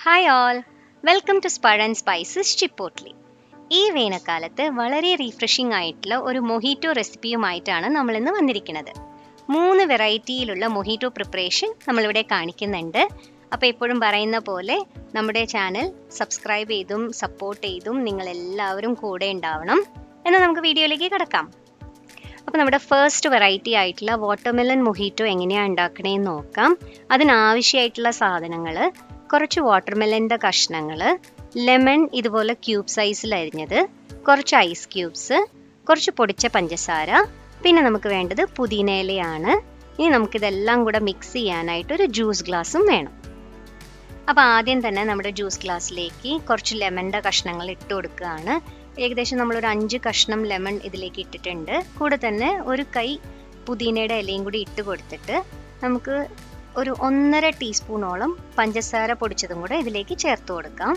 hi all welcome to സ്പഴ and spices chipotle ഈ വേനൽക്കാലത്ത് വളരെ റീഫ്രഷിംഗ് ആയിട്ടുള്ള ഒരു മൊഹീറ്റോ റെസിപ്പിയുമായിട്ടാണ് നമ്മൾ ഇന്ന് വന്നിരിക്കുന്നത് മൂന്ന് വെറൈറ്റിയിലുള്ള മൊഹീറ്റോ പ്രിപ്പറേഷൻ നമ്മളിവിടെ കാണിക്കുന്നുണ്ട് അപ്പോൾ എപ്പോഴും പറയുന്ന പോലെ നമ്മുടെ ചാനൽ സബ്സ്ക്രൈബ് ചെയ്തും സപ്പോർട്ട് ചെയ്തും നിങ്ങൾ എല്ലാവരും കൂടെ ഉണ്ടാവണം എന്നാൽ നമുക്ക് വീഡിയോയിലേക്ക് കിടക്കാം അപ്പോൾ നമ്മുടെ ഫസ്റ്റ് വെറൈറ്റി ആയിട്ടുള്ള വാട്ടർമെലൺ മൊഹീറ്റോ എങ്ങനെയാണ് ഉണ്ടാക്കണേന്ന് നോക്കാം അതിനാവശ്യമായിട്ടുള്ള സാധനങ്ങൾ കുറച്ച് വാട്ടർമെലൻ്റെ കഷ്ണങ്ങൾ ലെമൺ ഇതുപോലെ ക്യൂബ് സൈസിൽ അരിഞ്ഞത് കുറച്ച് ഐസ് ക്യൂബ്സ് കുറച്ച് പൊടിച്ച പഞ്ചസാര പിന്നെ നമുക്ക് വേണ്ടത് പുതിന ഇലയാണ് ഇനി നമുക്കിതെല്ലാം കൂടെ മിക്സ് ചെയ്യാനായിട്ട് ഒരു ജ്യൂസ് ഗ്ലാസും വേണം അപ്പോൾ ആദ്യം തന്നെ നമ്മുടെ ജ്യൂസ് ഗ്ലാസ്സിലേക്ക് കുറച്ച് ലെമണിൻ്റെ കഷ്ണങ്ങൾ ഇട്ട് കൊടുക്കുകയാണ് ഏകദേശം നമ്മളൊരു അഞ്ച് കഷ്ണം ലെമൺ ഇതിലേക്ക് ഇട്ടിട്ടുണ്ട് കൂടെ തന്നെ ഒരു കൈ പുതിനയുടെ ഇലയും കൂടി ഇട്ട് കൊടുത്തിട്ട് നമുക്ക് ഒരു ഒന്നര ടീസ്പൂണോളം പഞ്ചസാര പൊടിച്ചതും കൂടെ ഇതിലേക്ക് ചേർത്ത് കൊടുക്കാം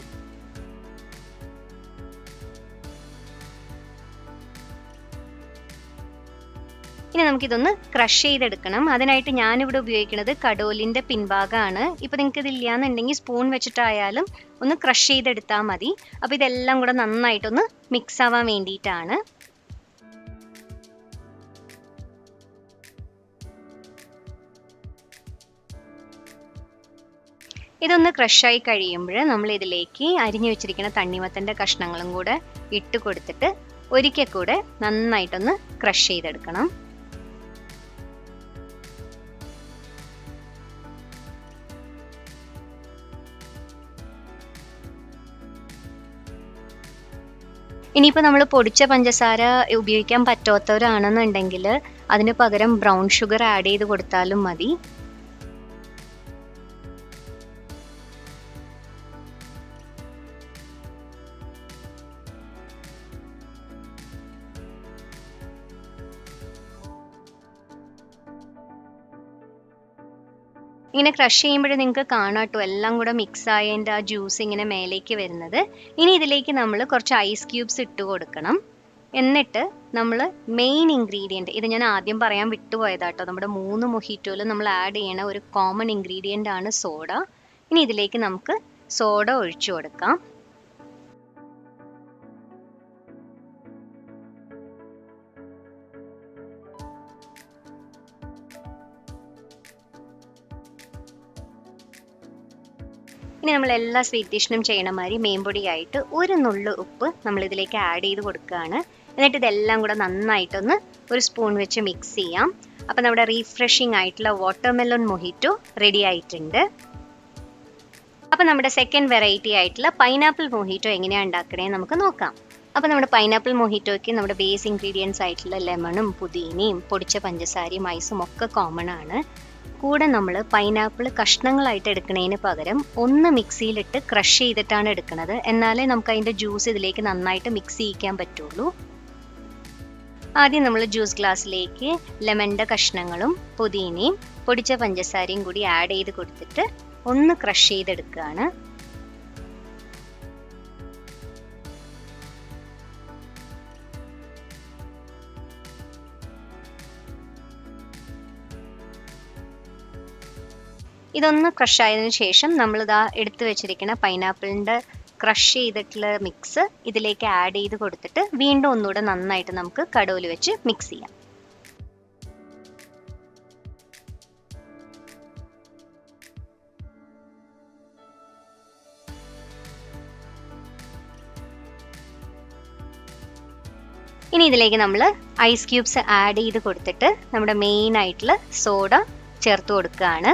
ഇനി നമുക്കിതൊന്ന് ക്രഷ് ചെയ്തെടുക്കണം അതിനായിട്ട് ഞാനിവിടെ ഉപയോഗിക്കുന്നത് കടോലിൻ്റെ പിൻഭാഗമാണ് ഇപ്പോൾ നിങ്ങൾക്ക് ഇതില്ലാന്നുണ്ടെങ്കിൽ സ്പൂൺ വെച്ചിട്ടായാലും ഒന്ന് ക്രഷ് ചെയ്തെടുത്താൽ മതി അപ്പോൾ ഇതെല്ലാം കൂടെ നന്നായിട്ടൊന്ന് മിക്സ് ആവാൻ വേണ്ടിയിട്ടാണ് ഇതൊന്ന് ക്രഷായി കഴിയുമ്പോൾ നമ്മൾ ഇതിലേക്ക് അരിഞ്ഞു വെച്ചിരിക്കുന്ന തണ്ണിമത്തൻ്റെ കഷ്ണങ്ങളും കൂടെ ഇട്ട് കൊടുത്തിട്ട് ഒരിക്കൽ കൂടെ നന്നായിട്ടൊന്ന് ക്രഷ് ചെയ്തെടുക്കണം ഇനിയിപ്പോൾ നമ്മൾ പൊടിച്ച പഞ്ചസാര ഉപയോഗിക്കാൻ പറ്റാത്തവരാണെന്നുണ്ടെങ്കിൽ അതിന് പകരം ബ്രൗൺ ഷുഗർ ആഡ് ചെയ്ത് കൊടുത്താലും മതി ഇങ്ങനെ ക്രഷ് ചെയ്യുമ്പോൾ നിങ്ങൾക്ക് കാണാട്ടോ എല്ലാം കൂടെ മിക്സ് ആയതിൻ്റെ ആ ജ്യൂസ് ഇങ്ങനെ മേലേക്ക് വരുന്നത് ഇനി ഇതിലേക്ക് നമ്മൾ കുറച്ച് ഐസ് ക്യൂബ്സ് ഇട്ട് കൊടുക്കണം എന്നിട്ട് നമ്മൾ മെയിൻ ഇൻഗ്രീഡിയൻറ്റ് ഇത് ഞാൻ ആദ്യം പറയാൻ വിട്ടുപോയതാട്ടോ നമ്മുടെ മൂന്ന് മൊഹീറ്റോയിൽ നമ്മൾ ആഡ് ചെയ്യണ ഒരു കോമൺ ഇൻഗ്രീഡിയൻ്റ് ആണ് സോഡ ഇനി ഇതിലേക്ക് നമുക്ക് സോഡ ഒഴിച്ചു കൊടുക്കാം ഇനി നമ്മൾ എല്ലാ സ്വീറ്റ് ഡിഷിനും ചെയ്യണ മാതിരി മേമ്പൊടിയായിട്ട് ഒരു നുള്ളു ഉപ്പ് നമ്മൾ ഇതിലേക്ക് ആഡ് ചെയ്ത് കൊടുക്കുകയാണ് എന്നിട്ട് ഇതെല്ലാം കൂടെ നന്നായിട്ടൊന്ന് ഒരു സ്പൂൺ വെച്ച് മിക്സ് ചെയ്യാം അപ്പം നമ്മുടെ റീഫ്രഷിംഗ് ആയിട്ടുള്ള വാട്ടർമെലൺ മൊഹിറ്റോ റെഡി ആയിട്ടുണ്ട് അപ്പം നമ്മുടെ സെക്കൻഡ് വെറൈറ്റി ആയിട്ടുള്ള പൈനാപ്പിൾ മൊഹിറ്റോ എങ്ങനെയാണ് ഉണ്ടാക്കണേ നമുക്ക് നോക്കാം അപ്പോൾ നമ്മുടെ പൈനാപ്പിൾ മൊഹിറ്റോയ്ക്ക് നമ്മുടെ ബേസ് ഇൻഗ്രീഡിയൻസ് ആയിട്ടുള്ള ലെമണും പുതിനയും പൊടിച്ച പഞ്ചസാരയും ഐസും ഒക്കെ കോമൺ ആണ് കൂടെ നമ്മൾ പൈനാപ്പിൾ കഷ്ണങ്ങളായിട്ട് എടുക്കുന്നതിന് പകരം ഒന്ന് മിക്സിയിലിട്ട് ക്രഷ് ചെയ്തിട്ടാണ് എടുക്കുന്നത് എന്നാലേ നമുക്ക് അതിൻ്റെ ജ്യൂസ് ഇതിലേക്ക് നന്നായിട്ട് മിക്സ് ചെയ്യിക്കാൻ പറ്റുള്ളൂ ആദ്യം നമ്മൾ ജ്യൂസ് ഗ്ലാസ്സിലേക്ക് ലെമണിൻ്റെ കഷ്ണങ്ങളും പുതിനയും പൊടിച്ച പഞ്ചസാരയും കൂടി ആഡ് ചെയ്ത് കൊടുത്തിട്ട് ഒന്ന് ക്രഷ് ചെയ്തെടുക്കുകയാണ് ഇതൊന്ന് ക്രഷ് ആയതിനു ശേഷം നമ്മൾ ഇതാ എടുത്തു വെച്ചിരിക്കുന്ന പൈനാപ്പിളിൻ്റെ ക്രഷ് ചെയ്തിട്ടുള്ള മിക്സ് ഇതിലേക്ക് ആഡ് ചെയ്ത് കൊടുത്തിട്ട് വീണ്ടും ഒന്നുകൂടെ നന്നായിട്ട് നമുക്ക് കടോല് വെച്ച് മിക്സ് ചെയ്യാം ഇനി ഇതിലേക്ക് നമ്മൾ ഐസ് ക്യൂബ്സ് ആഡ് ചെയ്ത് കൊടുത്തിട്ട് നമ്മുടെ മെയിൻ ആയിട്ടുള്ള സോഡ ചേർത്ത് കൊടുക്കുകയാണ്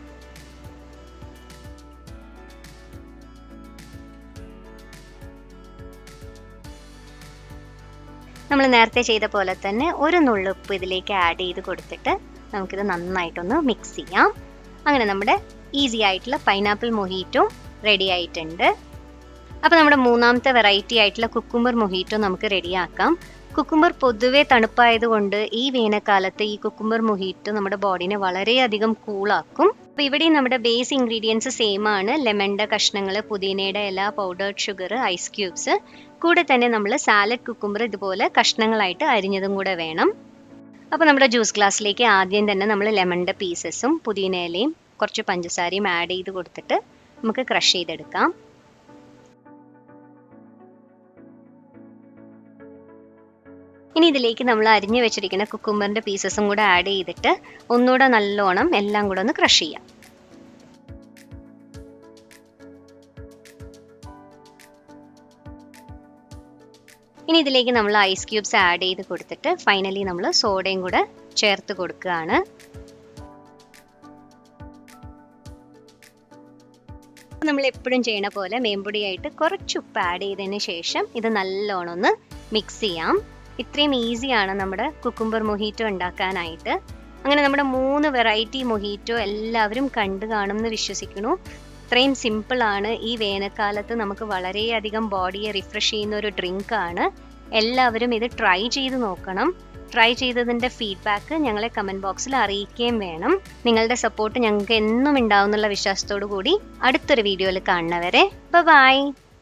നമ്മൾ നേരത്തെ ചെയ്ത പോലെ തന്നെ ഒരു നുള്ളുപ്പ് ഇതിലേക്ക് ആഡ് ചെയ്ത് കൊടുത്തിട്ട് നമുക്കിത് നന്നായിട്ടൊന്ന് മിക്സ് ചെയ്യാം അങ്ങനെ നമ്മുടെ ഈസി ആയിട്ടുള്ള പൈനാപ്പിൾ മൊഹീറ്റോ റെഡി ആയിട്ടുണ്ട് അപ്പോൾ നമ്മുടെ മൂന്നാമത്തെ വെറൈറ്റി ആയിട്ടുള്ള കുക്കുംബർ മൊഹീറ്റോ നമുക്ക് റെഡിയാക്കാം കുക്കുംബർ പൊതുവെ തണുപ്പായതുകൊണ്ട് ഈ വേനൽക്കാലത്ത് ഈ കുക്കുംബർ മൊഹീറ്റോ നമ്മുടെ ബോഡീനെ വളരെയധികം കൂളാക്കും അപ്പോൾ ഇവിടെ നമ്മുടെ ബേസ് ഇൻഗ്രീഡിയൻസ് സെയിം ആണ് ലെമണിൻ്റെ കഷ്ണങ്ങൾ പുതിനയുടെ ഇല പൗഡേർഡ് ഷുഗർ ഐസ് ക്യൂബ്സ് കൂടെ തന്നെ നമ്മൾ സാലഡ് കുക്കുംബർ ഇതുപോലെ കഷ്ണങ്ങളായിട്ട് അരിഞ്ഞതും കൂടെ വേണം അപ്പോൾ നമ്മുടെ ജ്യൂസ് ഗ്ലാസ്സിലേക്ക് ആദ്യം തന്നെ നമ്മൾ ലെമണിൻ്റെ പീസസും പുതിന ഇലയും കുറച്ച് പഞ്ചസാരയും ആഡ് ചെയ്ത് കൊടുത്തിട്ട് നമുക്ക് ക്രഷ് ചെയ്തെടുക്കാം ഇനി ഇതിലേക്ക് നമ്മൾ അരിഞ്ഞു വെച്ചിരിക്കുന്ന കുക്കുംബറിന്റെ പീസസും കൂടെ ആഡ് ചെയ്തിട്ട് ഒന്നുകൂടെ നല്ലോണം എല്ലാം കൂടെ ഒന്ന് ക്രഷ് ചെയ്യാം ഇനി ഇതിലേക്ക് നമ്മൾ ഐസ് ക്യൂബ്സ് ആഡ് ചെയ്ത് കൊടുത്തിട്ട് ഫൈനലി നമ്മൾ സോഡയും കൂടെ ചേർത്ത് കൊടുക്കുകയാണ് നമ്മൾ എപ്പോഴും ചെയ്യണ പോലെ മേമ്പൊടിയായിട്ട് കുറച്ച് ഉപ്പ് ആഡ് ചെയ്തതിന് ശേഷം ഇത് നല്ലോണം ഒന്ന് മിക്സ് ചെയ്യാം ഇത്രയും ഈസിയാണ് നമ്മുടെ കുക്കുംബർ മൊഹീറ്റോ ഉണ്ടാക്കാനായിട്ട് അങ്ങനെ നമ്മുടെ മൂന്ന് വെറൈറ്റി മൊഹീറ്റോ എല്ലാവരും കണ്ടു കാണും എന്ന് വിശ്വസിക്കുന്നു ഇത്രയും സിമ്പിൾ ആണ് ഈ വേനൽക്കാലത്ത് നമുക്ക് വളരെയധികം ബോഡിയെ റിഫ്രഷ് ചെയ്യുന്ന ഒരു ഡ്രിങ്ക് ആണ് എല്ലാവരും ഇത് ട്രൈ ചെയ്ത് നോക്കണം ട്രൈ ചെയ്തതിന്റെ ഫീഡ്ബാക്ക് ഞങ്ങളെ കമന്റ് ബോക്സിൽ അറിയിക്കുകയും വേണം നിങ്ങളുടെ സപ്പോർട്ട് ഞങ്ങൾക്ക് എന്നും ഉണ്ടാവുന്നുള്ള വിശ്വാസത്തോടു കൂടി അടുത്തൊരു വീഡിയോയിൽ കാണുന്നവരെ ബൈ